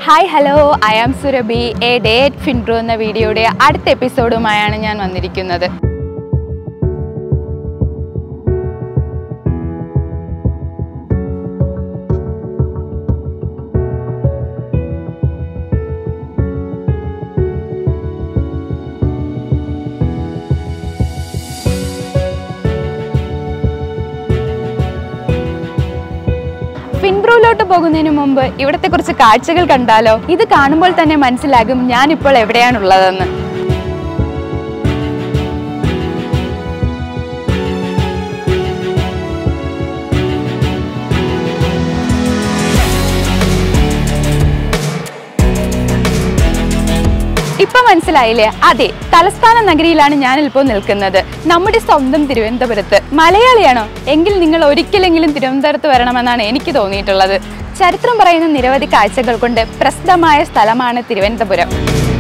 hi hello I am Surabhi a day at Finprov എന്ന വീഡിയോയുടെ അടുത്ത എപ്പിസോഡുമായാണ് ഞാൻ വന്നിരിക്കുന്നത് ഫിൻബ്രൂലോട്ട് പോകുന്നതിന് മുമ്പ് ഇവിടുത്തെ കുറച്ച് കാഴ്ചകൾ കണ്ടാലോ ഇത് കാണുമ്പോൾ തന്നെ മനസ്സിലാകും ഞാനിപ്പോൾ എവിടെയാണുള്ളതെന്ന് ഇപ്പൊ മനസ്സിലായില്ലേ അതെ തലസ്ഥാന നഗരിയിലാണ് ഞാനിപ്പോൾ നിൽക്കുന്നത് നമ്മുടെ സ്വന്തം തിരുവനന്തപുരത്ത് മലയാളിയാണോ എങ്കിൽ നിങ്ങൾ ഒരിക്കലെങ്കിലും തിരുവനന്തപുരത്ത് വരണമെന്നാണ് എനിക്ക് തോന്നിയിട്ടുള്ളത് ചരിത്രം പറയുന്ന നിരവധി കാഴ്ചകൾ കൊണ്ട് പ്രസിദ്ധമായ സ്ഥലമാണ് തിരുവനന്തപുരം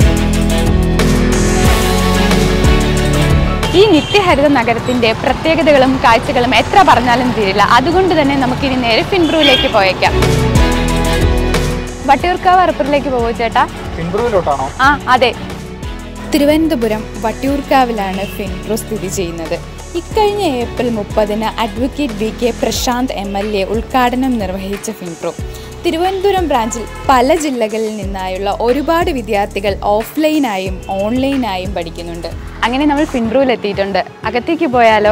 ഈ നിത്യഹരിത നഗരത്തിന്റെ പ്രത്യേകതകളും കാഴ്ചകളും എത്ര പറഞ്ഞാലും തീരില്ല അതുകൊണ്ട് തന്നെ നമുക്കിനി നേരെ ഫിൻബ്രൂവിലേക്ക് പോയേക്കാം വട്ടിയൂർക്കാവ് അറപ്പൂരിലേക്ക് പോകുമോ ചേട്ടാ പിൻബ്രൂവിലോട്ടാണോ ആ അതെ തിരുവനന്തപുരം വട്ടിയൂർക്കാവിലാണ് ഫിൻപ്രോ സ്ഥിതി ചെയ്യുന്നത് ഇക്കഴിഞ്ഞ ഏപ്രിൽ മുപ്പതിന് advocate B K Prashanth M L A ഉദ്ഘാടനം നിർവഹിച്ച ഫിൻപ്രോ തിരുവനന്തപുരം ബ്രാഞ്ചിൽ പല ജില്ലകളിൽ നിന്നായുള്ള ഒരുപാട് വിദ്യാർത്ഥികൾ ഓഫ്ലൈനായും ഓൺലൈനായും പഠിക്കുന്നുണ്ട് അങ്ങനെ നമ്മൾ ഫിൻപ്രോയിൽ എത്തിയിട്ടുണ്ട് അകത്തേക്ക് പോയാലോ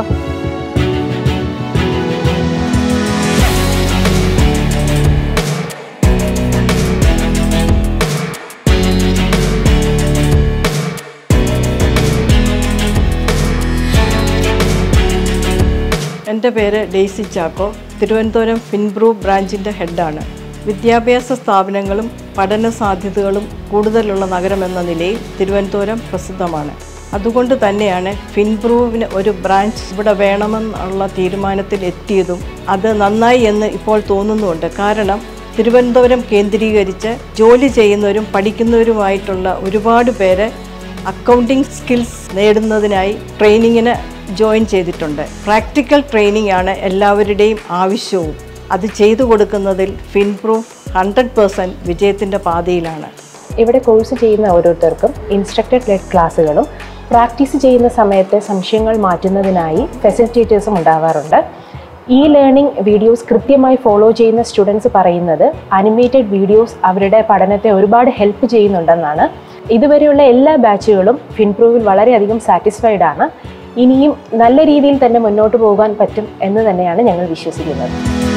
എൻ്റെ പേര് ഡെയ്സി ചാക്കോ തിരുവനന്തപുരം ഫിൻബ്രൂ ബ്രാഞ്ചിൻ്റെ ഹെഡാണ് വിദ്യാഭ്യാസ സ്ഥാപനങ്ങളും പഠന സാധ്യതകളും കൂടുതലുള്ള നഗരമെന്ന നിലയിൽ തിരുവനന്തപുരം പ്രസിദ്ധമാണ് അതുകൊണ്ട് തന്നെയാണ് ഫിൻബ്രൂവിന് ഒരു ബ്രാഞ്ച് ഇവിടെ വേണമെന്നുള്ള തീരുമാനത്തിൽ എത്തിയതും അത് നന്നായി എന്ന് ഇപ്പോൾ തോന്നുന്നുണ്ട് കാരണം തിരുവനന്തപുരം കേന്ദ്രീകരിച്ച് ജോലി ചെയ്യുന്നവരും പഠിക്കുന്നവരുമായിട്ടുള്ള ഒരുപാട് പേര് അക്കൗണ്ടിംഗ് സ്കിൽസ് നേടുന്നതിനായി ട്രെയിനിങ്ങിന് ജോയിൻ ചെയ്തിട്ടുണ്ട് പ്രാക്ടിക്കൽ ട്രെയിനിങ് ആണ് എല്ലാവരുടെയും ആവശ്യവും അത് ചെയ്തു കൊടുക്കുന്നതിൽ ഫിൻപ്രൂഫ് ഹൺഡ്രഡ് പേഴ്സൻറ്റ് വിജയത്തിൻ്റെ പാതയിലാണ് ഇവിടെ കോഴ്സ് ചെയ്യുന്ന ഓരോരുത്തർക്കും ഇൻസ്ട്രക്ടർ ലെഡ് ക്ലാസ്സുകളും പ്രാക്ടീസ് ചെയ്യുന്ന സമയത്ത് സംശയങ്ങൾ മാറ്റുന്നതിനായി ഫെസിലിറ്റേറ്റേഴ്സും ഉണ്ടാവാറുണ്ട് ഈ ലേണിംഗ് വീഡിയോസ് കൃത്യമായി ഫോളോ ചെയ്യുന്ന സ്റ്റുഡൻസ് പറയുന്നത് അനിമേറ്റഡ് വീഡിയോസ് അവരുടെ പഠനത്തെ ഒരുപാട് ഹെൽപ്പ് ചെയ്യുന്നുണ്ടെന്നാണ് ഇതുവരെയുള്ള എല്ലാ ബാച്ചുകളും ഫിൻപ്രൂവിൽ വളരെയധികം സാറ്റിസ്ഫൈഡ് ആണ് ഇനിയും നല്ല രീതിയിൽ തന്നെ മുന്നോട്ട് പോകാൻ പറ്റും എന്ന് തന്നെയാണ് ഞങ്ങൾ വിശ്വസിക്കുന്നത്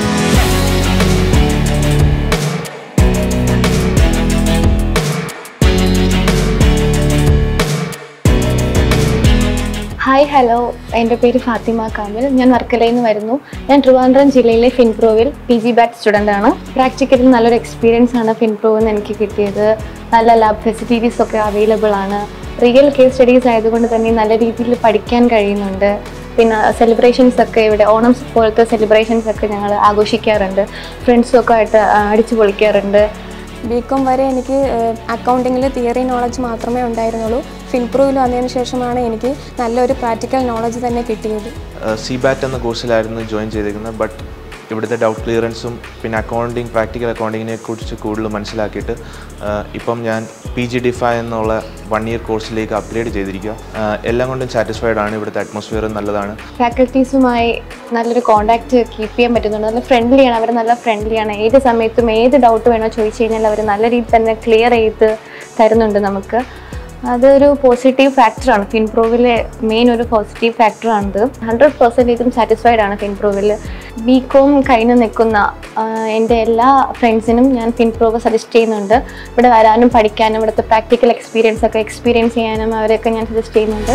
ഹായ് ഹലോ എൻ്റെ പേര് ഫാത്തിമ കാമിൽ ഞാൻ വർക്കലയിൽ നിന്ന് വരുന്നു ഞാൻ ട്രിവാൻഡ്രം ജില്ലയിലെ ഫിൻപ്രോവിൽ പി ജി ബാറ്റ് സ്റ്റുഡൻ്റ് ആണ് പ്രാക്ടിക്കലിൽ നല്ലൊരു എക്സ്പീരിയൻസ് ആണ് ഫിൻപ്രോവിൽ നിന്ന് എനിക്ക് കിട്ടിയത് നല്ല ലാബ് ഫെസിലിറ്റീസ് ഒക്കെ അവൈലബിൾ ആണ് റിയൽ കേസ് സ്റ്റഡീസ് ആയതുകൊണ്ട് തന്നെ നല്ല രീതിയിൽ പഠിക്കാൻ കഴിയുന്നുണ്ട് പിന്നെ സെലിബ്രേഷൻസ് ഒക്കെ ഇവിടെ ഓണം പോലത്തെ സെലിബ്രേഷൻസ് ഒക്കെ ഞങ്ങൾ ആഘോഷിക്കാറുണ്ട് ഫ്രണ്ട്സും ഒക്കെ ആയിട്ട് ആ, അടിച്ചു പൊളിക്കാറുണ്ട് ബി കോം വരെ എനിക്ക് അക്കൗണ്ടിങ്ങിൽ തിയറി നോളജ് മാത്രമേ ഉണ്ടായിരുന്നുള്ളൂ ഫിൻപ്രൂവിൽ വന്നതിന് ശേഷമാണ് എനിക്ക് നല്ലൊരു പ്രാക്ടിക്കൽ നോളജ് തന്നെ കിട്ടിയത് സി ബാറ്റ് എന്ന കോഴ്സിലായിരുന്നു ജോയിൻ ചെയ്തിരിക്കുന്നത് ബട്ട് ഇവിടുത്തെ ഡൗട്ട് ക്ലിയറൻസും പിന്നെ അക്കൗണ്ടിങ് പ്രാക്ടിക്കൽ അക്കൗണ്ടിങ്ങിനെ കുറിച്ച് കൂടുതൽ മനസ്സിലാക്കിയിട്ട് ആഹ് ഇപ്പം ഞാൻ പി ജി ഡിഫൈ എന്നുള്ള വൺ ഇയർ കോഴ്സിലേക്ക് അപ്ഗ്രേഡ് ചെയ്തിരിക്കുക ആഹ് എല്ലാം കൊണ്ടും സാറ്റിസ്ഫൈഡ് ആണ് ഇവിടുത്തെ അറ്റ്മോസ്ഫിയർ നല്ലതാണ് ഫാക്കൽറ്റീസുമായി നല്ലൊരു കോണ്ടാക്ട് കീപ്പ് ചെയ്യാൻ പറ്റുന്നുണ്ട് നല്ല ഫ്രണ്ട്ലിയാണ് അവർ നല്ല ഫ്രണ്ട്ലിയാണ് ഏത് സമയത്തും ഏത് ഡൗട്ട് വേണോ ചോദിച്ചു കഴിഞ്ഞാൽ അവർ നല്ല രീതിയിൽ തന്നെ ക്ലിയർ ചെയ്ത് തരുന്നുണ്ട് നമുക്ക് അതൊരു പോസിറ്റീവ് ഫാക്ടറാണ് ഫിൻപ്രൂവിലെ മെയിൻ ഒരു പോസിറ്റീവ് ഫാക്ടറാണിത് ഹൺഡ്രഡ് പെർസെൻറ്റേജും സാറ്റിസ്ഫൈഡ് ആണ് ഫിൻപ്രൂവിൽ ബി കോം കഴിഞ്ഞ് നിൽക്കുന്ന ആ, എൻ്റെ എല്ലാ ഫ്രണ്ട്സിനും ഞാൻ ഫിൻപ്രൂവ് സജസ്റ്റ് ചെയ്യുന്നുണ്ട് ഇവിടെ വരാനും പഠിക്കാനും ഇവിടുത്തെ പ്രാക്ടിക്കൽ എക്സ്പീരിയൻസ് ഒക്കെ എക്സ്പീരിയൻസ് ചെയ്യാനും അവരെയൊക്കെ ഞാൻ സജസ്റ്റ് ചെയ്യുന്നുണ്ട്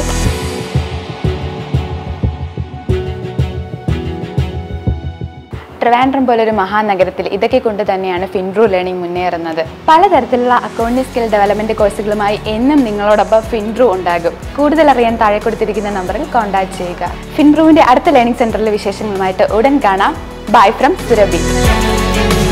ട്രിവാൻഡ്രം പോലൊരു മഹാനഗരത്തിൽ ഇതൊക്കെ കൊണ്ട് തന്നെയാണ് ഫിൻബ്രൂ ലേണിംഗ് മുന്നേറുന്നത് പലതരത്തിലുള്ള അക്കൗണ്ടിംഗ് സ്കിൽ ഡെവലപ്മെന്റ് കോഴ്സുകളുമായി എന്നും നിങ്ങളോടൊപ്പം ഫിൻബ്രൂ ഉണ്ടാകും കൂടുതൽ അറിയാൻ താഴെ കൊടുത്തിരിക്കുന്ന നമ്പറിൽ കോൺടാക്ട് ചെയ്യുക ഫിൻബ്രൂവിന്റെ അടുത്ത ലേണിംഗ് സെന്ററിലെ വിശേഷങ്ങളുമായിട്ട് ഉടൻ കാണാം ബൈ ഫ്രം സുരഭി